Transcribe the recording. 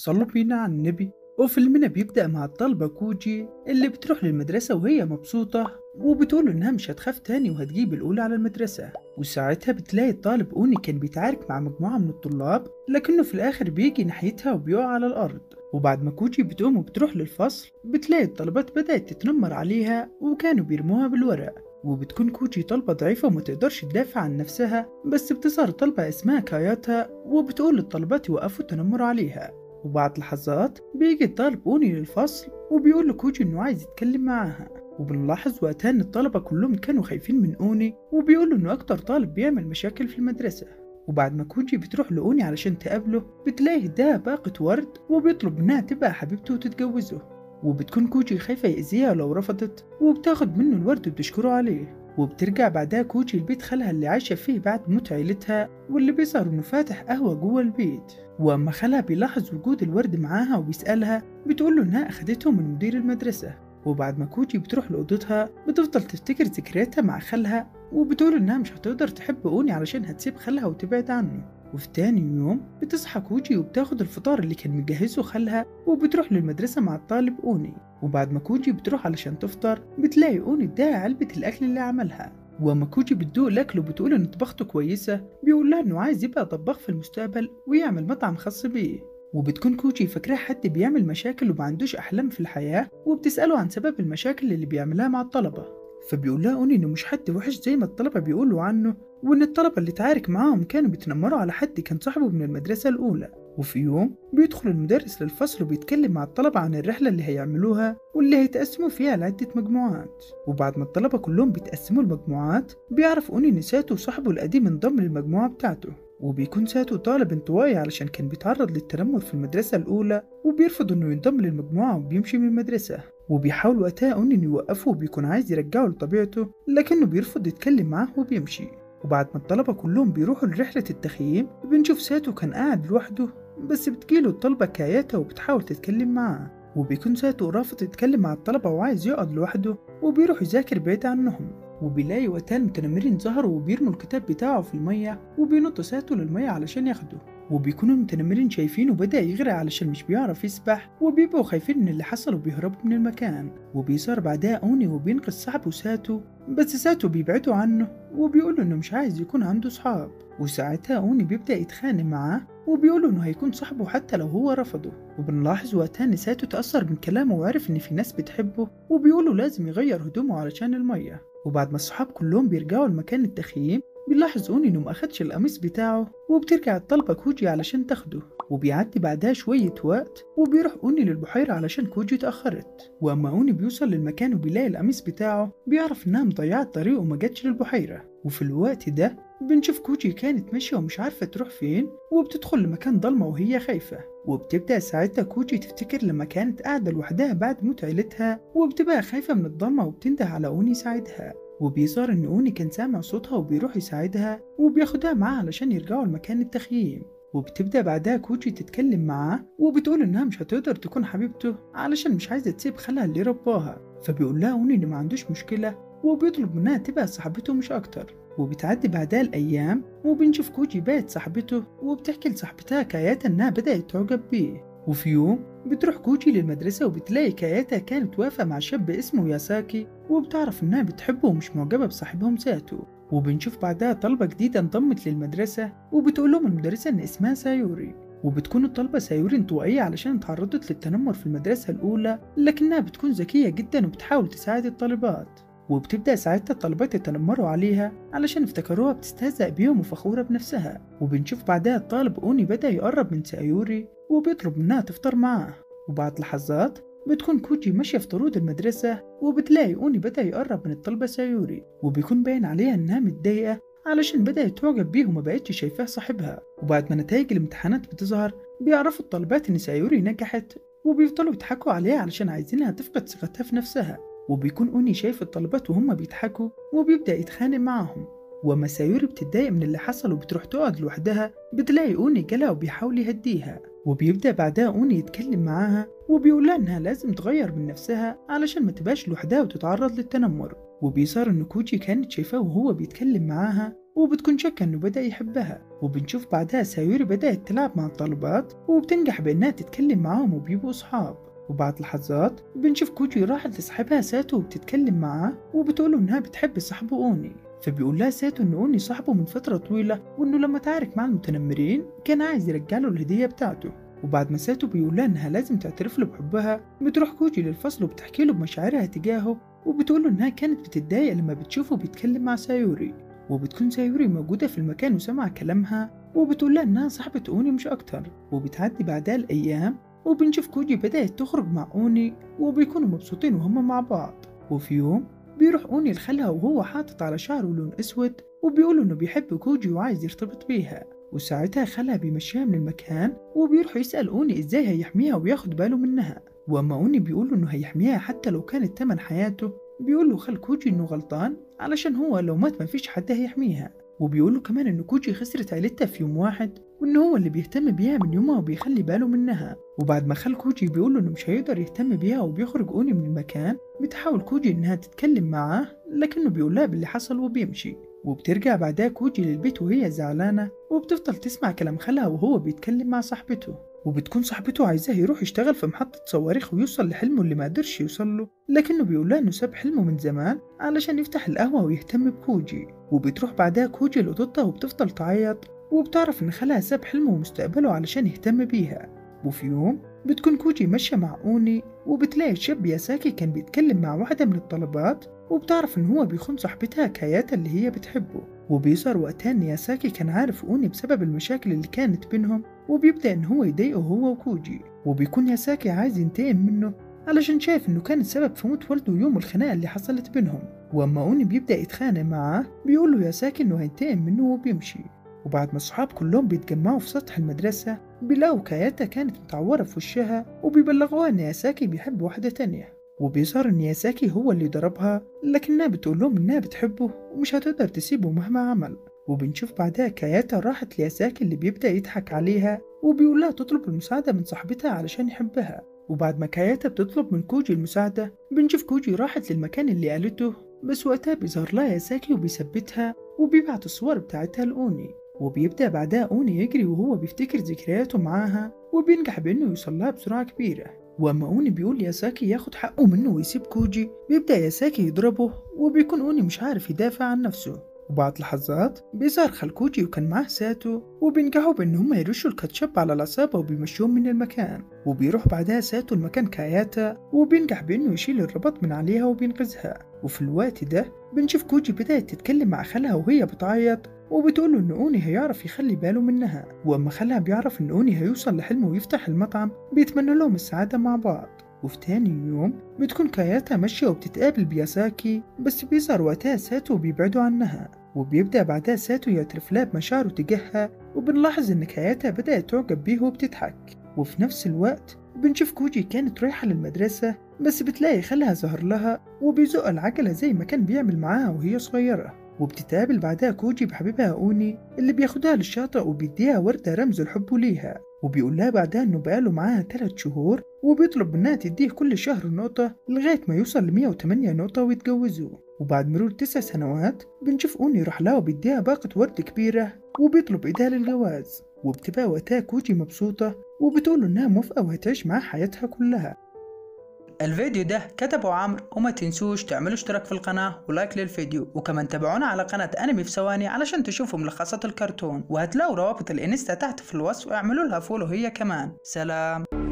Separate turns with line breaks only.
صلوا بينا على النبي وفيلمنا بيبدأ مع الطالبة كوجي اللي بتروح للمدرسة وهي مبسوطة وبتقول إنها مش هتخاف تاني وهتجيب الأولى على المدرسة وساعتها بتلاقي الطالب أوني كان بيتعارك مع مجموعة من الطلاب لكنه في الآخر بيجي ناحيتها وبيقع على الأرض وبعد ما كوجي بتقوم وبتروح للفصل بتلاقي الطلبات بدأت تتنمر عليها وكانوا بيرموها بالورق وبتكون كوجي طالبة ضعيفة وما تقدرش تدافع عن نفسها بس بتظهر طالبة اسمها كاياتا وبتقول للطلبات يوقفوا التنمر عليها وبعد لحظات بيجي الطالب أوني للفصل وبيقول لكوجي إنه عايز يتكلم معاها وبنلاحظ وقتها إن الطلبة كلهم كانوا خايفين من أوني وبيقولوا إنه أكتر طالب بيعمل مشاكل في المدرسة وبعد ما كوجي بتروح لأوني علشان تقابله بتلاقي اداها باقة ورد وبيطلب منها تبقى حبيبته وتتجوزه وبتكون كوجي خايفة يأذيها لو رفضت وبتاخد منه الورد وبتشكره عليه وبترجع بعدها كوجي لبيت خالها اللي عايشة فيه بعد موت عيلتها واللي بيظهر إنه فاتح قهوة جوه البيت وأما خالها بيلاحظ وجود الورد معاها وبيسألها بتقوله إنها أخدته من مدير المدرسة وبعد ما كوجي بتروح لأوضتها بتفضل تفتكر ذكرياتها مع خالها وبتقول إنها مش هتقدر تحب أوني علشان هتسيب خالها وتبعد عنه وفي تاني يوم بتصحى كوجي وبتاخد الفطار اللي كان مجهزه خالها وبتروح للمدرسة مع الطالب أوني وبعد ما كوجي بتروح علشان تفطر بتلاقي أوني اداها علبة الأكل اللي عملها وأما كوجي بتدوق الأكل وبتقول إن طبخته كويسة بيقول لها إنه عايز يبقى طباخ في المستقبل ويعمل مطعم خاص بيه وبتكون كوجي فاكراه حد بيعمل مشاكل ومعندوش أحلام في الحياة وبتسأله عن سبب المشاكل اللي بيعملها مع الطلبة فبيقول لها أوني إنه مش حد وحش زي ما الطلبة بيقولوا عنه وإن الطلبة اللي اتعارك معاهم كانوا بيتنمروا على حد كان صاحبه من المدرسة الأولى وفي يوم بيدخل المدرس للفصل وبيتكلم مع الطلبة عن الرحلة اللي هيعملوها واللي هيتقسموا فيها لعدة مجموعات وبعد ما الطلبة كلهم بيتقسموا المجموعات بيعرف أوني إن ساتو صاحبه القديم انضم للمجموعة بتاعته وبيكون ساتو طالب انطوائي علشان كان بيتعرض للتنمر في المدرسة الأولى وبيرفض إنه ينضم للمجموعة وبيمشي من المدرسة وبيحاول وقتها أوني إنه يوقفه وبيكون عايز يرجعه لطبيعته لكنه بيرفض يتكلم معاه وبيمشي وبعد ما الطلبة كلهم بيروحوا لرحلة التخييم بنشوف ساتو كان قاعد لوحده بس بتجيله الطلبة كاياتا وبتحاول تتكلم معاه وبيكون ساتو رافض يتكلم مع الطلبة وعايز يقعد لوحده وبيروح يذاكر بعيد عنهم وبيلاقي وقتها المتنمرين ظهروا وبيرموا الكتاب بتاعه في المية وبينط ساتو للمية علشان ياخده وبيكون المتنمرين شايفينه بدأ يغرق علشان مش بيعرف يسبح وبيبقوا خايفين من اللي حصل وبيهربوا من المكان وبيظهر بعدها أوني وبينقذ صاحبه ساتو بس ساتو بيبعدوا عنه وبيقوله إنه مش عايز يكون عنده صحاب وساعتها أوني بيبدأ يتخانق معاه وبيقوله إنه هيكون صاحبه حتى لو هو رفضه وبنلاحظ وقتها إن ساتو تأثر من كلامه وعرف إن في ناس بتحبه وبيقوله لازم يغير هدومه علشان المية وبعد ما الصحاب كلهم بيرجعوا لمكان التخييم بيلاحظ أوني إنه مأخدش القميص بتاعه وبترجع الطلبة كوجي علشان تاخده وبيعدي بعدها شوية وقت وبيروح أوني للبحيرة علشان كوجي اتأخرت وأما أوني بيوصل للمكان وبيلاقي القميص بتاعه بيعرف إنها مضيعة الطريق وما جاتش للبحيرة وفي الوقت ده بنشوف كوجي كانت ماشية ومش عارفة تروح فين وبتدخل لمكان ضلمة وهي خايفة وبتبدأ ساعتها كوجي تفتكر لما كانت قاعدة لوحدها بعد موت عيلتها وبتبقى خايفة من الضلمة وبتنده على أوني يساعدها وبيظهر إن أوني كان سامع صوتها وبيروح يساعدها وبياخدها معاه علشان يرجعوا لمكان التخييم وبتبدأ بعدها كوتشي تتكلم معاه وبتقول إنها مش هتقدر تكون حبيبته علشان مش عايزة تسيب خالها اللي رباها فبيقول لها أوني إن ما عندوش مشكلة وبيطلب منها تبقى صاحبته مش أكتر وبتعدي بعدها الأيام وبنشوف كوجي بقت صاحبته وبتحكي لصاحبتها كاياتا إنها بدأت تعجب بيه وفي يوم بتروح كوجي للمدرسة وبتلاقي كاياتا كانت واقفة مع شاب اسمه ياساكي وبتعرف إنها بتحبه ومش معجبة بصاحبهم ساتو وبنشوف بعدها طلبة جديدة انضمت للمدرسة وبتقول لهم المدرسة إن اسمها سايوري وبتكون الطلبة سايوري انطوائية علشان اتعرضت للتنمر في المدرسة الأولى لكنها بتكون ذكية جدا وبتحاول تساعد الطالبات وبتبدأ ساعتها الطالبات يتنمروا عليها علشان افتكروها بتستهزأ بيهم وفخورة بنفسها وبنشوف بعدها الطالب أوني بدأ يقرب من سايوري وبيطلب منها تفطر معاه وبعد لحظات بتكون كوجي ماشية في طرود المدرسة وبتلاقي أوني بدأ يقرب من الطلبة سايوري وبيكون باين عليها إنها متضايقة علشان بدأت تعجب بيه وما بقتش شايفاه صاحبها وبعد ما نتائج الامتحانات بتظهر بيعرفوا الطالبات إن سايوري نجحت وبيفضلوا يضحكوا عليها علشان عايزينها تفقد ثقتها في نفسها وبيكون أوني شايف الطالبات وهم بيضحكوا وبيبدأ يتخانق معاهم وما سايوري بتتضايق من اللي حصل وبتروح تقعد لوحدها بتلاقي أوني جالها وبيحاول يهديها وبيبدأ بعدها أوني يتكلم معاها وبيقول لها إنها لازم تغير من نفسها علشان ما تبقاش لوحدها وتتعرض للتنمر وبيظهر إن كوجي كانت شايفاه وهو بيتكلم معاها وبتكون شاكة إنه بدأ يحبها وبنشوف بعدها سايوري بدأت تلعب مع الطالبات وبتنجح بإنها تتكلم معاهم وبيبقوا صحاب وبعد لحظات بنشوف كوجي راحت لصاحبها ساتو وبتتكلم معاه وبتقوله إنها بتحب صاحبه أوني فبيقول لها ساتو إن أوني صاحبه من فترة طويلة وإنه لما تعارك مع المتنمرين كان عايز يرجع له الهدية بتاعته وبعد ما ساتو بيقول لها إنها لازم تعترف له بحبها بتروح كوجي للفصل وبتحكي له بمشاعرها تجاهه وبتقول له إنها كانت بتتضايق لما بتشوفه بيتكلم مع سايوري وبتكون سايوري موجودة في المكان وسمع كلامها وبتقول لها إنها صاحبة أوني مش أكتر وبتعدي بعدها الأيام وبنشوف كوجي بدأت تخرج مع أوني وبيكونوا مبسوطين وهم مع بعض وفي يوم بيروح أوني لخالها وهو حاطط على شعره لون أسود وبيقول إنه بيحب كوجي وعايز يرتبط بيها وساعتها خالها بيمشيها من المكان وبيروح يسأل أوني إزاي هيحميها وياخد باله منها وأما أوني بيقول إنه هيحميها حتى لو كانت تمن حياته بيقول له خال كوجي إنه غلطان علشان هو لو مات مفيش حد هيحميها وبيقول له كمان إن كوجي خسرت عيلتها في يوم واحد وإن هو اللي بيهتم بيها من يومها وبيخلي باله منها وبعد ما خال كوجي بيقول له إنه مش هيقدر يهتم بيها وبيخرج أوني من المكان بتحاول كوجي إنها تتكلم معاه لكنه بيقول لها باللي حصل وبيمشي وبترجع بعدها كوجي للبيت وهي زعلانة وبتفضل تسمع كلام خالها وهو بيتكلم مع صاحبته وبتكون صاحبته عايزاه يروح يشتغل في محطة صواريخ ويوصل لحلمه اللي ما قدرش يوصل له لكنه بيقول لها انه ساب حلمه من زمان علشان يفتح القهوة ويهتم بكوجي وبتروح بعدها كوجي لأوضتها وبتفضل تعيط وبتعرف ان خالها ساب حلمه ومستقبله علشان يهتم بيها وفي يوم بتكون كوجي ماشية مع أوني وبتلاقي الشاب ياساكي كان بيتكلم مع واحدة من الطلبات وبتعرف إن هو بيخون صاحبتها كاياتا اللي هي بتحبه وبيظهر وقتها إن ياساكي كان عارف أوني بسبب المشاكل اللي كانت بينهم وبيبدأ إن هو يضايقه هو وكوجي وبيكون ياساكي عايز ينتقم منه علشان شايف إنه كان السبب في موت والده يوم الخناقة اللي حصلت بينهم وأما أوني بيبدأ يتخانق معاه بيقول له ياساكي إنه هينتقم منه وبيمشي وبعد ما الصحاب كلهم بيتجمعوا في سطح المدرسة بيلاقوا كاياتا كانت متعورة في وشها وبيبلغوها إن ياساكي بيحب واحدة تانية وبيظهر إن ياساكي هو اللي ضربها لكنها بتقول لهم إنها بتحبه ومش هتقدر تسيبه مهما عمل وبنشوف بعدها كاياتا راحت لياساكي اللي بيبدأ يضحك عليها وبيقول لها تطلب المساعدة من صاحبتها علشان يحبها وبعد ما كاياتا بتطلب من كوجي المساعدة بنشوف كوجي راحت للمكان اللي قالته بس وقتها بيظهر لها ياساكي وبيثبتها وبيبعت الصور بتاعتها لأوني وبيبدأ بعدها أوني يجري وهو بيفتكر ذكرياته معاها وبينجح بإنه يوصلها بسرعة كبيرة وأما أوني بيقول ياساكي ياخد حقه منه ويسيب كوجي بيبدأ ياساكي يضربه وبيكون أوني مش عارف يدافع عن نفسه وبعد لحظات بيظهر خال كوجي وكان معاه ساتو وبينجحوا بإن هما يرشوا الكاتشب على العصابة وبيمشوهم من المكان وبيروح بعدها ساتو المكان كاياتا وبينجح بإنه يشيل الرباط من عليها وبينقذها وفي الوقت ده بنشوف كوجي بدأت تتكلم مع خالها وهي بتعيط وبتقوله إن أوني هيعرف يخلي باله منها وأما خالها بيعرف إن أوني هيوصل لحلمه ويفتح المطعم بيتمنى لهم السعادة مع بعض وفي تاني يوم بتكون كاياتا ماشية وبتتقابل بياساكي بس بيظهر وقتها ساتو وبيبعدوا عنها وبيبدأ بعدها ساتو يعترف لها بمشاعره تجاهها وبنلاحظ إن كاياتا بدأت تعجب بيه وبتضحك وفي نفس الوقت بنشوف كوجي كانت رايحة للمدرسة بس بتلاقي خالها ظهر لها وبيزق العجلة زي ما كان بيعمل معاها وهي صغيرة وبتتقابل بعدها كوجي بحبيبها أوني اللي بياخدها للشاطئ وبيديها وردة رمز الحب ليها وبيقول لها بعدها إنه بقاله معاها تلات شهور وبيطلب منها تديه كل شهر نقطة لغاية ما يوصل ل 108 نقطة ويتجوزوا وبعد مرور تسع سنوات بنشوف أوني راح لها وبيديها باقة ورد كبيرة وبيطلب إيدها للجواز وبتبقى وقتها كوجي مبسوطة وبتقوله إنها موافقة وهتعيش معاه حياتها كلها
الفيديو ده كتبه عمرو وما تنسوش تعملوا اشتراك في القناة ولايك للفيديو وكمان تابعونا على قناة انمي في ثواني علشان تشوفوا ملخصات الكرتون وهتلاقوا روابط الانستا تحت في الوصف واعملوا لها فولو هي كمان سلام